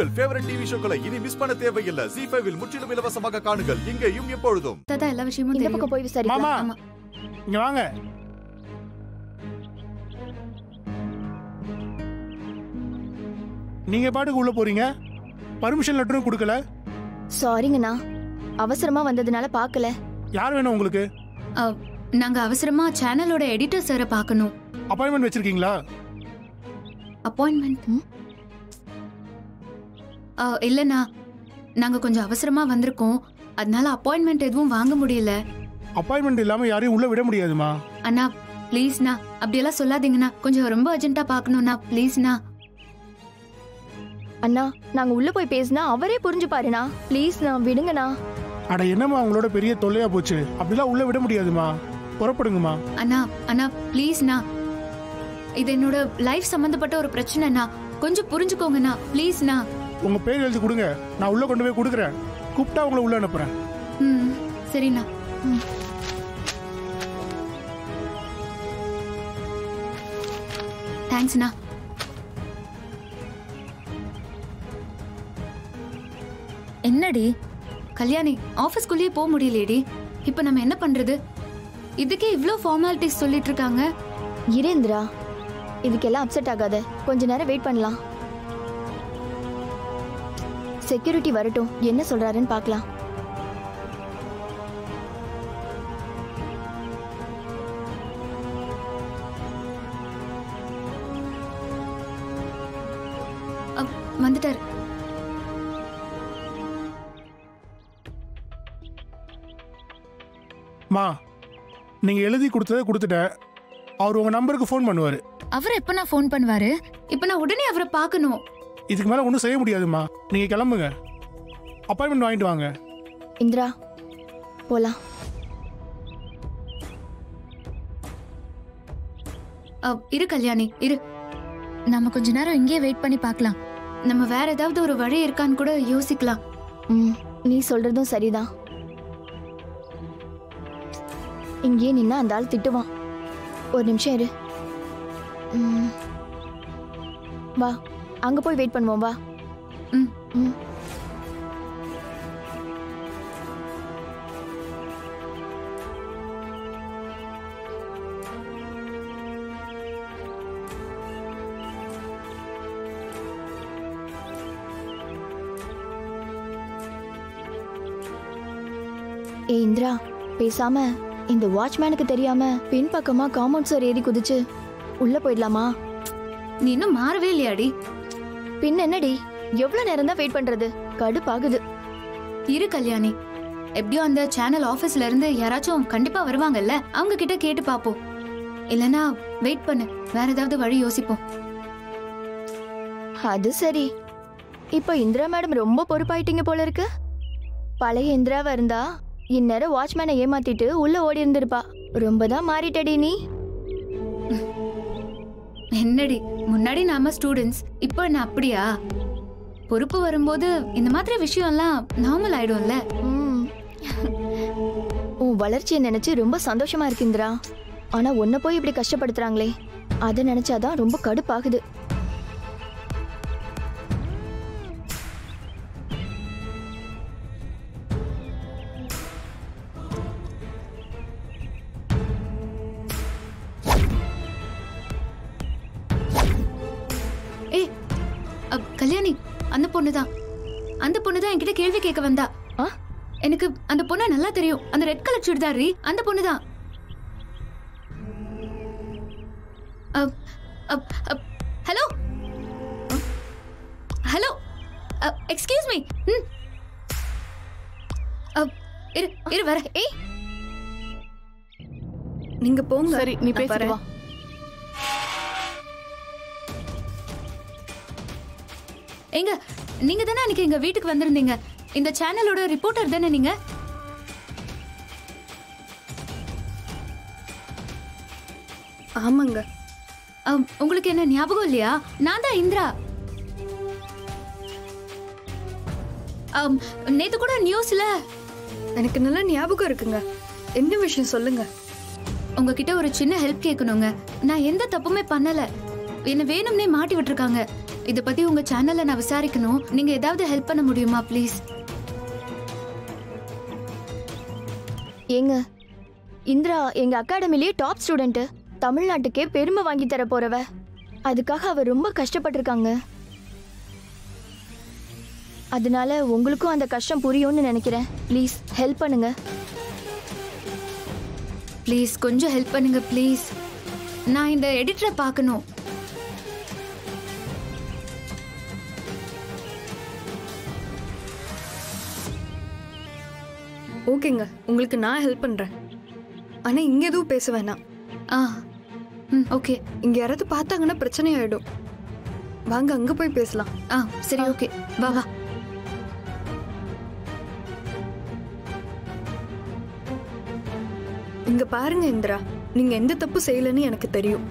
உங்கள் favourite TV ஷோக்களை இனி miss பண்ண தேவையில்லை ஜி ஃபைவில் முற்றிலும் இலவசமாக காணுங்கள் இங்கேயும் எப்பொழுதும் தாத்தா எல்லா விஷயமும் இந்த தெரியும் பக்கம் போய் விசாரிக்கலாம் மாமா ஆமா இங்க வாங்க நீங்க பாட்டுக்கு உள்ள போறீங்க பர்மிஷன் லெட்டரும் கொடுக்கல சாரிங்கண்ணா அவசரமா வந்ததுனால பார்க்கல யார் வேணும் உங்களுக்கு அ, நாங்க அவசரமா சேனலோட எடிட்டர் சாரை பார்க்கணும் அப்பாயின்மெண்ட் வச்சிருக்கீங்களா அப்பாயின்மெண்ட் இல்லைண்ணா நாங்க கொஞ்சம் அவசரமா வந்திருக்கோம் அதனால அப்பாயின்மெண்ட் எதுவும் வாங்க முடியல அப்பாயின்மெண்ட் இல்லாம யாரையும் உள்ள விட முடியாதுமா அண்ணா ப்ளீஸ்ண்ணா அப்படியெல்லாம் சொல்லாதீங்கண்ணா கொஞ்சம் ரொம்ப அர்ஜென்ட்டா பார்க்கணும்ண்ணா ப்ளீஸ்ண்ணா அண்ணா நாங்க உள்ள போய் பேசினா அவரே புரிஞ்சு பாருண்ணா ப்ளீஸ்ண்ணா விடுங்கண்ணா அட என்னம்மா உங்களோட பெரிய தொல்லையா போச்சு அப்படிலாம் உள்ள விட முடியாதுமா புறப்படுங்கம்மா அண்ணா அண்ணா ப்ளீஸ்ண்ணா இது என்னோட லைஃப் சம்பந்தப்பட்ட ஒரு பிரச்சனைண்ணா கொஞ்சம் புரிஞ்சுக்கோங்கண்ணா ப்ளீஸ்ண்ணா உங்க பேர் எழுதி கொடுங்க நான் உள்ள கொண்டு போய் கொடுக்குறேன் கூப்பிட்டா உங்களை உள்ள அனுப்புறேன் ம் சரிண்ணா ம். தேங்க்ஸ்ண்ணா என்னடி கல்யாணி ஆஃபீஸ்க்குள்ளேயே போக முடியலையேடி இப்போ நம்ம என்ன பண்றது இதுக்கே இவ்ளோ ஃபார்மாலிட்டிஸ் சொல்லிட்டு இருக்காங்க இரேந்திரா இதுக்கெல்லாம் அப்செட் ஆகாத கொஞ்ச நேரம் வெயிட் பண்ணலாம் செக்யூரிட்டி வரட்டும் என்ன சொல்றாருன்னு பார்க்கலாம் அ, வந்துட்டாரு மா நீங்க எழுதி கொடுத்ததை கொடுத்துட்டேன் அவர் உங்க நம்பருக்கு ஃபோன் பண்ணுவாரு அவர் எப்ப நான் ஃபோன் பண்ணுவாரு இப்போ நான் உடனே அவரை பார்க்கணும் இதுக்கு மேல ஒன்றும் செய்ய முடியாதுமா நீங்க கிளம்புங்க அப்பாயின்மெண்ட் வாங்கிட்டு வாங்க இந்திரா போலாம் அ, இரு கல்யாணி இரு நம்ம கொஞ்ச நேரம் இங்கேயே வெயிட் பண்ணி பார்க்கலாம் நம்ம வேற ஏதாவது ஒரு வழி இருக்கான்னு கூட யோசிக்கலாம் ம் நீ சொல்றதும் சரிதான் இங்கேயே நின்னா அந்த ஆள் திட்டுவான் ஒரு நிமிஷம் இரு ம். வா அங்க போய் வெயிட் பண்ணுவோம் வா ம். ம் ஏ இந்திரா பேசாம இந்த வாட்ச்மேனுக்கு தெரியாம பின்பக்கமா காம்பவுண்ட் சுவர் ஏறி குதிச்சு உள்ள போயிடலாமா நீ இன்னும் மாறவே இல்லையாடி பின் என்னடி எவ்வளவு நேரம் தான் வெயிட் பண்றது கடுப்பாகுது இரு கல்யாணி எப்படியோ அந்த சேனல் ஆபீஸ்ல இருந்து யாராச்சும் கண்டிப்பா வருவாங்கல்ல அவங்க கிட்ட கேட்டு பாப்போம் இல்லனா வெயிட் பண்ணு வேற ஏதாவது வழி யோசிப்போம் அது சரி இப்போ இந்திரா மேடம் ரொம்ப பொறுப்பாயிட்டீங்க போல இருக்கு பழைய இந்திராவா இருந்தா இந்நேரம் வாட்ச்மேனை ஏமாத்திட்டு உள்ள ஓடி இருந்திருப்பா ரொம்ப தான் மாறிட்டடி நீ என்னடி முன்னாடி நாம ஸ்டூடெண்ட்ஸ் இப்போ என்ன அப்படியா பொறுப்பு வரும்போது இந்த மாதிரி விஷயம்லாம் நார்மல் ஆயிடும்ல ம். உன் வளர்ச்சியை நினைச்சு ரொம்ப சந்தோஷமா இருக்கு இந்திரா ஆனா உன்னை போய் இப்படி கஷ்டப்படுத்துறாங்களே அதை நினைச்சாதான் ரொம்ப கடுப்பாகுது ஏய் அப், கல்யாணி அந்த பொண்ணு தான் அந்த பொண்ணு தான் என்கிட்ட கேள்வி கேட்க வந்தா ஆ? எனக்கு அந்த பொண்ணை நல்லா தெரியும் அந்த ரெட் கலர் சுடிதாரி அந்த பொண்ணு தான் ஹலோ ஹலோ எக்ஸ்கியூஸ் மீ இரு இரு வர ஏய் நீங்க போங்க சரி நீ நான் பேசிட்டு வரேன். வா எங்க நீங்க தானே அன்னைக்கு எங்க வீட்டுக்கு வந்திருந்தீங்க இந்த சேனலோட ரிப்போர்ட்டர் தானே நீங்க ஆமாங்க அம், உங்களுக்கு என்ன ஞாபகம் இல்லையா நான் தான் இந்திரா அம், நேத்து கூட நியூஸ்ல எனக்கு நல்லா ஞாபகம் இருக்குங்க என்ன விஷயம் சொல்லுங்க உங்ககிட்ட ஒரு சின்ன ஹெல்ப் கேட்கணுங்க நான் எந்த தப்புமே பண்ணல என்ன வேணும்னே மாட்டி விட்டுருக்காங்க இத பத்தி உங்க சேனல்ல நான் விசாரிக்கணும் நீங்க ஏதாவது ஹெல்ப் பண்ண முடியுமா ப்ளீஸ் ஏங்க இந்திரா எங்க அகாடமிலேயே டாப் ஸ்டூடெண்ட் தமிழ்நாட்டுக்கே பெருமை வாங்கி தர போறவ அதுக்காக அவ ரொம்ப கஷ்டப்பட்டிருக்காங்க அதனால உங்களுக்கும் அந்த கஷ்டம் புரியும்னு நினைக்கிறேன் ப்ளீஸ் ஹெல்ப் பண்ணுங்க ப்ளீஸ் கொஞ்சம் ஹெல்ப் பண்ணுங்க ப்ளீஸ் நான் இந்த எடிட்டரை பார்க்கணும் ஓகேங்க உங்களுக்கு நான் ஹெல்ப் பண்றேன் ஆனா இங்க எதுவும் பேச வேணாம் ஆ ம் ஓகே இங்க யாராவது பார்த்தாங்கன்னா பிரச்சனை ஆயிடும் வாங்க அங்க போய் பேசலாம் ஆ சரி ஓகே வா வா இங்க பாருங்க இந்திரா நீங்க எந்த தப்பு செய்யலன்னு எனக்கு தெரியும்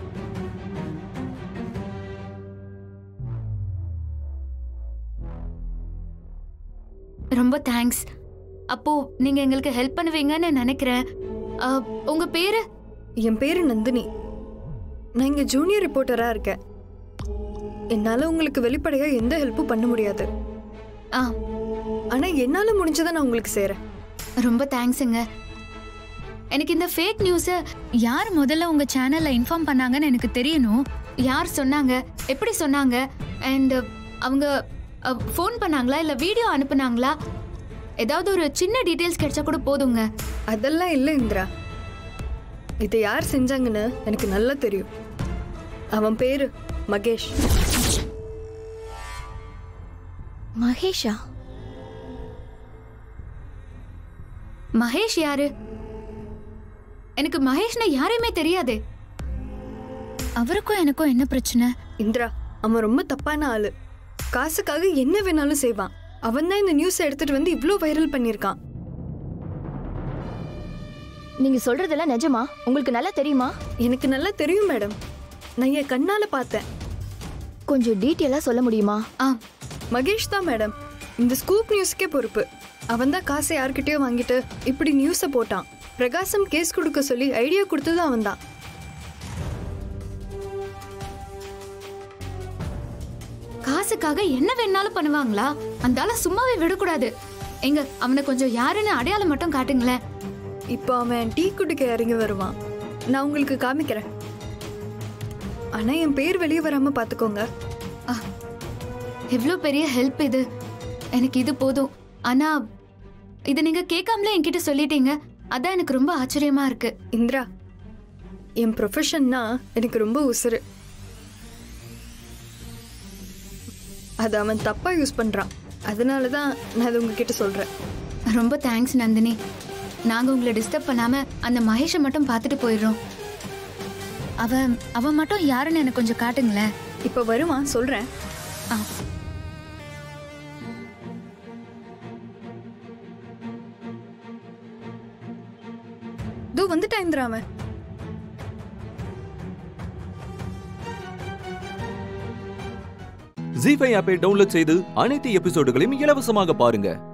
ரொம்ப தேங்க்ஸ் அப்போ நீங்க எங்களுக்கு ஹெல்ப் பண்ணுவீங்கன்னு நினைக்கிறேன் ஆ, உங்க பேரு என் பேரு நந்தினி நான் இங்க ஜூனியர் ரிப்போர்ட்டரா இருக்கேன் என்னால உங்களுக்கு வெளிப்படையா எந்த ஹெல்ப்பும் பண்ண முடியாது ஆ ஆனா என்னால முடிஞ்சதை நான் உங்களுக்கு செய்றேன் ரொம்ப தேங்க்ஸுங்க எனக்கு இந்த ஃபேக் நியூஸை யார் முதல்ல உங்க சேனல்ல இன்ஃபார்ம் பண்ணாங்கன்னு எனக்கு தெரியணும் யார் சொன்னாங்க எப்படி சொன்னாங்க அண்ட் அவங்க ஃபோன் பண்ணாங்களா இல்ல வீடியோ அனுப்புனாங்களா ஏதாவது ஒரு சின்ன டீடைல்ஸ் கிடைச்சா கூட போதுங்க அதெல்லாம் இல்லை இந்திரா இதை யார் செஞ்சாங்கன்னு எனக்கு நல்லா தெரியும் அவன் பேரு மகேஷ் மகேஷா மகேஷ் யாரு எனக்கு மகேஷ்னா யாரையுமே தெரியாதே அவருக்கும் எனக்கும் என்ன பிரச்சனை இந்திரா அவன் ரொம்ப தப்பான ஆளு காசுக்காக என்ன வேணாலும் செய்வான் அவன் தான் இந்த நியூஸ் எடுத்துட்டு வந்து இவ்ளோ வைரல் பண்ணியிருக்கான் நீங்க சொல்றதெல்லாம் நிஜமா உங்களுக்கு நல்லா தெரியுமா எனக்கு நல்லா தெரியும் மேடம் நான் என் கண்ணால பார்த்தேன் கொஞ்சம் டீட்டெயிலா சொல்ல முடியுமா ஆ மகேஷ் தான் மேடம் இந்த ஸ்கூப் நியூஸ்க்கே பொறுப்பு அவன் தான் காசை யார்கிட்டயோ வாங்கிட்டு இப்படி நியூஸை போட்டான் பிரகாசம் கேஸ் கொடுக்க சொல்லி ஐடியா கொடுத்ததும் அவன் தான் காசுக்காக என்ன வேணாலும் பண்ணுவாங்களா அந்த ஆளை சும்மாவே விடக்கூடாது எங்க அவனை கொஞ்சம் யாருன்னு அடையாளம் மட்டும் காட்டுங்களேன் இப்போ அவன் டீ குடிக்க இறங்கி வருவான் நான் உங்களுக்கு காமிக்கிறேன் ஆனா என் பேர் வெளியே வராம பாத்துக்கோங்க எவ்வளோ பெரிய ஹெல்ப் இது எனக்கு இது போதும் ஆனா இதை நீங்க கேட்காமலே என்கிட்ட சொல்லிட்டீங்க அதான் எனக்கு ரொம்ப ஆச்சரியமா இருக்கு இந்திரா என் ப்ரொஃபஷன்னா எனக்கு ரொம்ப உசுரு அது அவன் தப்பா யூஸ் பண்றான் அதனால தான் நான் அதை உங்ககிட்ட சொல்றேன் ரொம்ப தேங்க்ஸ் நந்தினி நாங்க உங்களை டிஸ்டர்ப் பண்ணாம அந்த மகேஷை மட்டும் பார்த்துட்டு போயிடுறோம் அவன் அவன் மட்டும் யாருன்னு எனக்கு கொஞ்சம் காட்டுங்களேன் இப்போ வருவான் சொல்றேன் ஆ இதோ வந்துட்டான் இந்திரா அவன் ஜி ஃபைவ் ஆப்பை டவுன்லோட் செய்து அனைத்து எபிசோடுகளையும் இலவசமாக பாருங்க